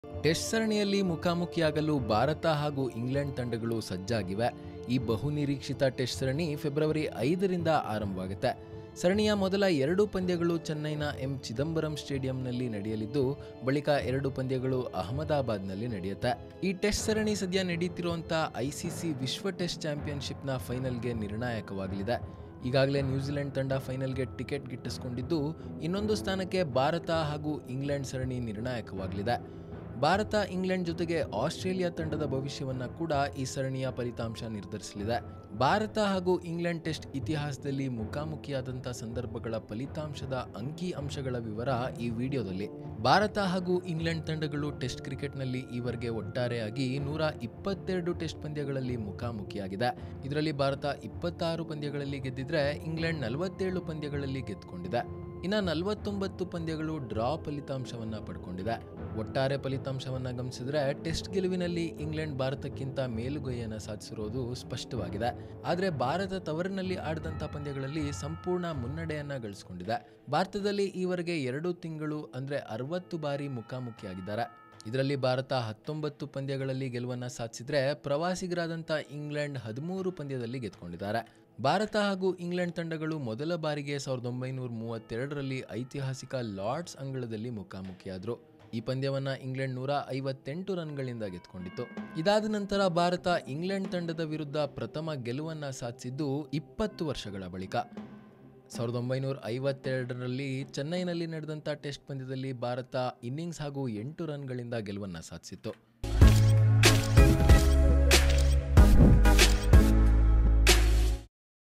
test ಸರಣಿಯಲ್ಲಿ ಮುಖಾಮುಖಿಯಾಗಲು ಭಾರತ ಹಾಗೂ England ತಂಡಗಳು ಸಜ್ಜಾಗಿವೆ ಈ ಬಹುನಿರೀಕ್ಷಿತ ಟೆಸ್ಟ್ ಸರಣಿ ಫೆಬ್ರವರಿ ಐದರಿಂದ ಆರಂಭವಾಗುತ್ತೆ ಸರಣಿಯ ಮೊದಲ ಎರಡು ಪಂದ್ಯಗಳು ಚೆನ್ನೈನ ಎಂ ಚಿದಂಬರಂ ಸ್ಟೇಡಿಯಂನಲ್ಲಿ ನಡೆಯಲಿದ್ದು ಬಳಿಕ ಎರಡು ಪಂದ್ಯಗಳು ಅಹಮದಾಬಾದ್ನಲ್ಲಿ ನಡೆಯುತ್ತೆ ಈ ಟೆಸ್ಟ್ ಸರಣಿ ಸದ್ಯ ನಡೀತಿರುವಂಥ ಐಸಿಸಿ ವಿಶ್ವ ಟೆಸ್ಟ್ ಚಾಂಪಿಯನ್ಶಿಪ್ನ ಫೈನಲ್ಗೆ ನಿರ್ಣಾಯಕವಾಗಲಿದೆ ಈಗಾಗಲೇ ನ್ಯೂಜಿಲೆಂಡ್ ತಂಡ ಫೈನಲ್ಗೆ ಟಿಕೆಟ್ ಗಿಟ್ಟಿಸಿಕೊಂಡಿದ್ದು ಇನ್ನೊಂದು ಸ್ಥಾನಕ್ಕೆ ಭಾರತ ಹಾಗೂ ಇಂಗ್ಲೆಂಡ್ ಸರಣಿ ನಿರ್ಣಾಯಕವಾಗಲಿದೆ ಭಾರತ ಇಂಗ್ಲೆಂಡ್ ಜೊತೆಗೆ ಆಸ್ಟ್ರೇಲಿಯಾ ತಂಡದ ಭವಿಷ್ಯವನ್ನ ಕೂಡ ಈ ಸರಣಿಯ ಫಲಿತಾಂಶ ನಿರ್ಧರಿಸಲಿದೆ ಭಾರತ ಹಾಗೂ ಇಂಗ್ಲೆಂಡ್ ಟೆಸ್ಟ್ ಇತಿಹಾಸದಲ್ಲಿ ಮುಖಾಮುಖಿಯಾದಂಥ ಸಂದರ್ಭಗಳ ಫಲಿತಾಂಶದ ಅಂಕಿ ಅಂಶಗಳ ವಿವರ ಈ ವಿಡಿಯೋದಲ್ಲಿ ಭಾರತ ಹಾಗೂ ಇಂಗ್ಲೆಂಡ್ ತಂಡಗಳು ಟೆಸ್ಟ್ ಕ್ರಿಕೆಟ್ನಲ್ಲಿ ಈವರೆಗೆ ಒಟ್ಟಾರೆಯಾಗಿ ನೂರ ಇಪ್ಪತ್ತೆರಡು ಟೆಸ್ಟ್ ಪಂದ್ಯಗಳಲ್ಲಿ ಮುಖಾಮುಖಿಯಾಗಿದೆ ಇದರಲ್ಲಿ ಭಾರತ ಇಪ್ಪತ್ತಾರು ಪಂದ್ಯಗಳಲ್ಲಿ ಗೆದ್ದಿದ್ರೆ ಇಂಗ್ಲೆಂಡ್ ನಲವತ್ತೇಳು ಪಂದ್ಯಗಳಲ್ಲಿ ಗೆದ್ದುಕೊಂಡಿದೆ ಇನ್ನು ನಲವತ್ತೊಂಬತ್ತು ಪಂದ್ಯಗಳು ಡ್ರಾ ಫಲಿತಾಂಶವನ್ನ ಪಡ್ಕೊಂಡಿದೆ ಒಟ್ಟಾರೆ ಫಲಿತಾಂಶವನ್ನ ಗಮನಿಸಿದ್ರೆ ಟೆಸ್ಟ್ ಗೆಲುವಿನಲ್ಲಿ ಇಂಗ್ಲೆಂಡ್ ಭಾರತಕ್ಕಿಂತ ಮೇಲುಗೈಯನ್ನು ಸಾಧಿಸಿರೋದು ಸ್ಪಷ್ಟವಾಗಿದೆ ಆದರೆ ಭಾರತ ತವರಿನಲ್ಲಿ ಆಡಿದಂಥ ಪಂದ್ಯಗಳಲ್ಲಿ ಸಂಪೂರ್ಣ ಮುನ್ನಡೆಯನ್ನ ಗಳಿಸಿಕೊಂಡಿದೆ ಭಾರತದಲ್ಲಿ ಈವರೆಗೆ ಎರಡು ತಿಂಗಳು ಅಂದ್ರೆ ಅರವತ್ತು ಬಾರಿ ಮುಖಾಮುಖಿಯಾಗಿದ್ದಾರೆ ಇದರಲ್ಲಿ ಭಾರತ ಹತ್ತೊಂಬತ್ತು ಪಂದ್ಯಗಳಲ್ಲಿ ಗೆಲುವನ್ನು ಸಾಧಿಸಿದ್ರೆ ಪ್ರವಾಸಿಗರಾದಂಥ ಇಂಗ್ಲೆಂಡ್ ಹದಿಮೂರು ಪಂದ್ಯದಲ್ಲಿ ಗೆದ್ದುಕೊಂಡಿದ್ದಾರೆ ಭಾರತ ಹಾಗೂ ಇಂಗ್ಲೆಂಡ್ ತಂಡಗಳು ಮೊದಲ ಬಾರಿಗೆ ಸಾವಿರದ ಒಂಬೈನೂರ ಮೂವತ್ತೆರಡರಲ್ಲಿ ಐತಿಹಾಸಿಕ ಲಾರ್ಡ್ಸ್ ಅಂಗಳದಲ್ಲಿ ಮುಖಾಮುಖಿಯಾದರು ಈ ಪಂದ್ಯವನ್ನ ಇಂಗ್ಲೆಂಡ್ ನೂರ ಐವತ್ತೆಂಟು ರನ್ಗಳಿಂದ ಗೆದ್ದುಕೊಂಡಿತ್ತು ಇದಾದ ನಂತರ ಭಾರತ ಇಂಗ್ಲೆಂಡ್ ತಂಡದ ವಿರುದ್ಧ ಪ್ರಥಮ ಗೆಲುವನ್ನ ಸಾಧಿಸಿದ್ದು ಇಪ್ಪತ್ತು ವರ್ಷಗಳ ಬಳಿಕ ಸಾವಿರದ ಒಂಬೈನೂರ ಐವತ್ತೆರಡರಲ್ಲಿ ಚೆನ್ನೈನಲ್ಲಿ ನಡೆದಂಥ ಟೆಸ್ಟ್ ಪಂದ್ಯದಲ್ಲಿ ಭಾರತ ಇನ್ನಿಂಗ್ಸ್ ಹಾಗೂ ಎಂಟು ರನ್ಗಳಿಂದ ಗೆಲುವನ್ನು ಸಾಧಿಸಿತ್ತು